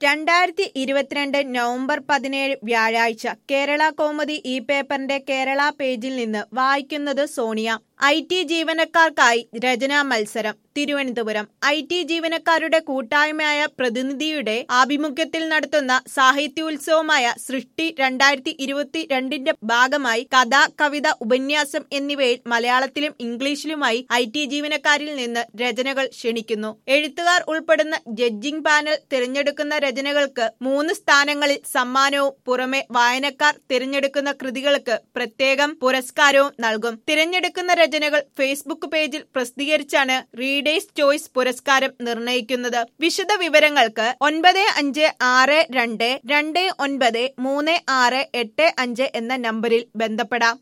രണ്ടായിരത്തി ഇരുപത്തിരണ്ട് നവംബർ പതിനേഴ് വ്യാഴാഴ്ച കേരള കൗമുദി ഈ പേപ്പറിന്റെ കേരള പേജിൽ നിന്ന് വായിക്കുന്നത് സോണിയ ഐ ടി ജീവനക്കാർക്കായി രചനാ മത്സരം തിരുവനന്തപുരം ഐ ടി ജീവനക്കാരുടെ കൂട്ടായ്മയായ പ്രതിനിധിയുടെ ആഭിമുഖ്യത്തിൽ നടത്തുന്ന സാഹിത്യോത്സവമായ സൃഷ്ടി രണ്ടായിരത്തി ഇരുപത്തിരണ്ടിന്റെ ഭാഗമായി കഥ കവിത ഉപന്യാസം എന്നിവയിൽ മലയാളത്തിലും ഇംഗ്ലീഷിലുമായി ഐ ടി ജീവനക്കാരിൽ നിന്ന് രചനകൾ ക്ഷണിക്കുന്നു എഴുത്തുകാർ ഉൾപ്പെടുന്ന ജഡ്ജിംഗ് പാനൽ തിരഞ്ഞെടുക്കുന്ന രചനകൾക്ക് മൂന്ന് സ്ഥാനങ്ങളിൽ സമ്മാനവും പുറമെ വായനക്കാർ തിരഞ്ഞെടുക്കുന്ന കൃതികൾക്ക് പ്രത്യേകം പുരസ്കാരവും നൽകും തിരഞ്ഞെടുക്കുന്ന രചനകൾ ഫേസ്ബുക്ക് പേജിൽ പ്രസിദ്ധീകരിച്ചാണ് റീഡേഴ്സ് ചോയ്സ് പുരസ്കാരം നിർണയിക്കുന്നത് വിശദ വിവരങ്ങൾക്ക് ഒൻപത് അഞ്ച് ആറ് രണ്ട് രണ്ട് ഒൻപത് മൂന്ന് ആറ് എട്ട് അഞ്ച് എന്ന നമ്പറിൽ ബന്ധപ്പെടാം